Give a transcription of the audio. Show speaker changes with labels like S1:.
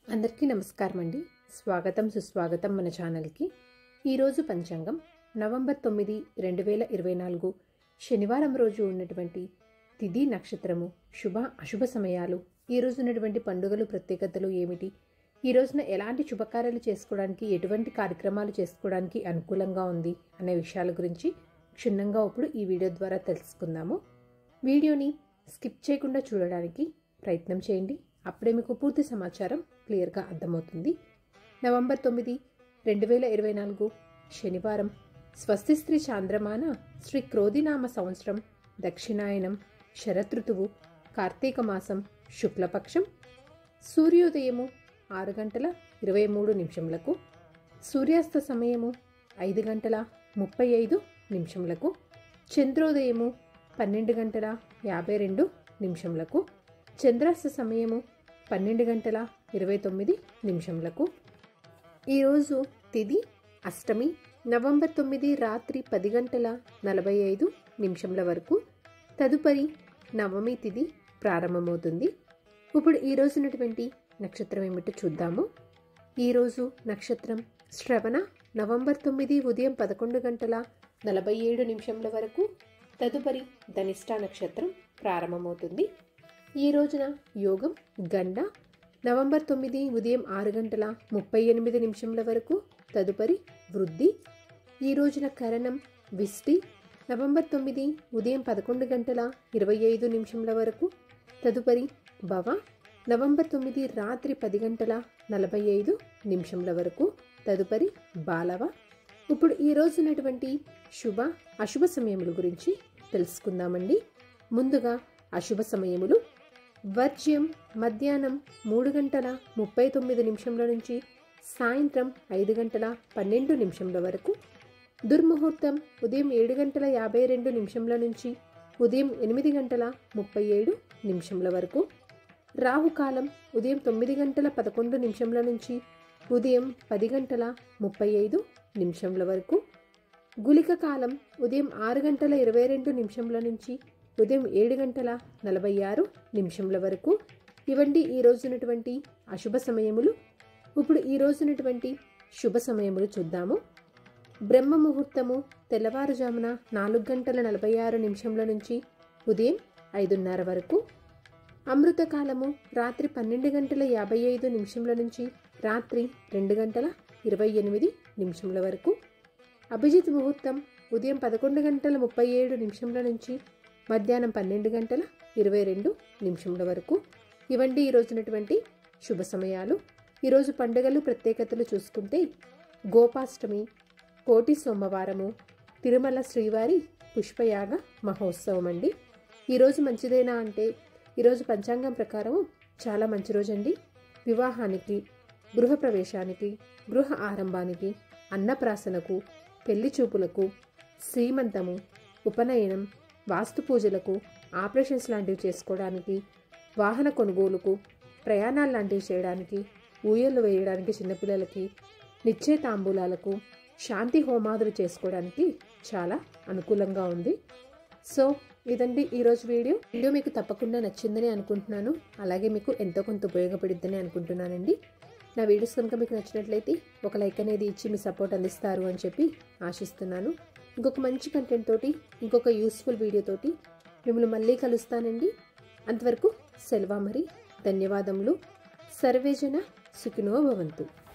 S1: అందరికీ నమస్కారం అండి స్వాగతం సుస్వాగతం మన ఛానల్కి ఈరోజు పంచాంగం నవంబర్ తొమ్మిది రెండు వేల ఇరవై నాలుగు శనివారం రోజు ఉన్నటువంటి తిథి నక్షత్రము శుభ అశుభ సమయాలు ఈ రోజు ఉన్నటువంటి పండుగలు ప్రత్యేకతలు ఏమిటి ఈ రోజున ఎలాంటి శుభకార్యాలు చేసుకోవడానికి ఎటువంటి కార్యక్రమాలు చేసుకోవడానికి అనుకూలంగా ఉంది అనే విషయాల గురించి క్షుణ్ణంగా ఇప్పుడు ఈ వీడియో ద్వారా తెలుసుకుందాము వీడియోని స్కిప్ చేయకుండా చూడడానికి ప్రయత్నం చేయండి అప్పుడే మీకు పూర్తి సమాచారం క్లియర్గా అర్థమవుతుంది నవంబర్ తొమ్మిది రెండు వేల ఇరవై నాలుగు శనివారం స్వస్తి స్త్రీ చాంద్రమాన శ్రీ క్రోధినామ సంవత్సరం దక్షిణాయనం శరదృతువు కార్తీక మాసం శుక్లపక్షం సూర్యోదయము ఆరు గంటల ఇరవై మూడు నిమిషములకు సూర్యాస్త సమయము ఐదు గంటల ముప్పై ఐదు నిమిషములకు చంద్రోదయము పన్నెండు గంటల యాభై రెండు నిమిషములకు చంద్రాస్త సమయము పన్నెండు గంటల ఇరవై తొమ్మిది నిమిషములకు ఈరోజు తిది అష్టమి నవంబర్ తొమ్మిది రాత్రి పది గంటల నలభై ఐదు నిమిషముల వరకు తదుపరి నవమి తిది ప్రారంభమవుతుంది ఇప్పుడు ఈ రోజు ఉన్నటువంటి నక్షత్రం ఏమిటో చూద్దాము ఈరోజు నక్షత్రం శ్రవణ నవంబర్ తొమ్మిది ఉదయం పదకొండు గంటల నలభై ఏడు నిమిషముల వరకు తదుపరి ధనిష్ట నక్షత్రం ప్రారంభమవుతుంది ఈ రోజున యోగం గండ నవంబర్ తొమ్మిది ఉదయం ఆరు గంటల ముప్పై ఎనిమిది నిమిషముల వరకు తదుపరి వృద్ధి ఈ రోజున కరణం విష్టి నవంబర్ తొమ్మిది ఉదయం పదకొండు గంటల ఇరవై ఐదు నిమిషముల వరకు తదుపరి భవ నవంబర్ తొమ్మిది రాత్రి పది గంటల నలభై ఐదు నిమిషముల వరకు తదుపరి బాలవ ఇప్పుడు ఈ రోజు ఉన్నటువంటి శుభ అశుభ సమయముల గురించి తెలుసుకుందామండి ముందుగా అశుభ సమయములు వర్జ్యం మధ్యాహ్నం మూడు గంటల ముప్పై తొమ్మిది నిమిషంల నుంచి సాయంత్రం ఐదు గంటల పన్నెండు నిమిషంల వరకు దుర్ముహూర్తం ఉదయం ఏడు గంటల యాభై రెండు నిమిషంల నుంచి ఉదయం ఎనిమిది గంటల ముప్పై ఏడు నిమిషంల వరకు రాహుకాలం ఉదయం తొమ్మిది గంటల పదకొండు నిమిషంల నుంచి ఉదయం పది గంటల ముప్పై ఐదు నిమిషంల వరకు గులిక కాలం ఉదయం ఆరు గంటల ఇరవై రెండు నిమిషంల నుంచి ఉదయం ఏడు గంటల నలభై ఆరు నిమిషంల వరకు ఇవండి ఈ రోజునటువంటి అశుభ సమయములు ఇప్పుడు ఈ రోజునటువంటి శుభ సమయములు చూద్దాము బ్రహ్మ ముహూర్తము తెల్లవారుజామున నాలుగు గంటల నలభై ఆరు నిమిషంల నుంచి ఉదయం ఐదున్నర వరకు అమృతకాలము రాత్రి పన్నెండు గంటల యాభై ఐదు నిమిషంల నుంచి రాత్రి రెండు గంటల ఇరవై ఎనిమిది నిమిషంల వరకు అభిజిత్ ముహూర్తం ఉదయం పదకొండు గంటల ముప్పై ఏడు నిమిషంల నుంచి మధ్యాహ్నం పన్నెండు గంటల ఇరవై రెండు నిమిషంల వరకు ఇవండి ఈ రోజునటువంటి శుభ సమయాలు ఈరోజు పండుగలు ప్రత్యేకతలు చూసుకుంటే గోపాష్టమి కోటి సోమవారము తిరుమల శ్రీవారి పుష్పయాగ మహోత్సవం అండి ఈరోజు మంచిదేనా అంటే ఈరోజు పంచాంగం ప్రకారం చాలా మంచి రోజండి వివాహానికి గృహప్రవేశానికి గృహ ఆరంభానికి అన్నప్రాసనకు పెళ్లి చూపులకు శ్రీమంతము ఉపనయనం వాస్తు పూజలకు ఆపరేషన్స్ లాంటివి చేసుకోవడానికి వాహన కొనుగోలుకు ప్రయాణాలు లాంటివి చేయడానికి ఊయలు వేయడానికి చిన్నపిల్లలకి నిశ్చయ తాంబూలాలకు శాంతి హోమాదులు చేసుకోవడానికి చాలా అనుకూలంగా ఉంది సో ఇదండి ఈరోజు వీడియో వీడియో మీకు తప్పకుండా నచ్చిందని అనుకుంటున్నాను అలాగే మీకు ఎంతో కొంత ఉపయోగపడిద్దని అనుకుంటున్నానండి నా వీడియోస్ కనుక మీకు నచ్చినట్లయితే ఒక లైక్ అనేది ఇచ్చి మీ సపోర్ట్ అందిస్తారు అని చెప్పి ఆశిస్తున్నాను ఇంకొక మంచి కంటెంట్ తోటి ఇంకొక యూస్ఫుల్ వీడియో తోటి మిమ్మల్ని మళ్ళీ కలుస్తానండి అంతవరకు సెలవా మరి ధన్యవాదములు సర్వేజన సుఖినో భవంతు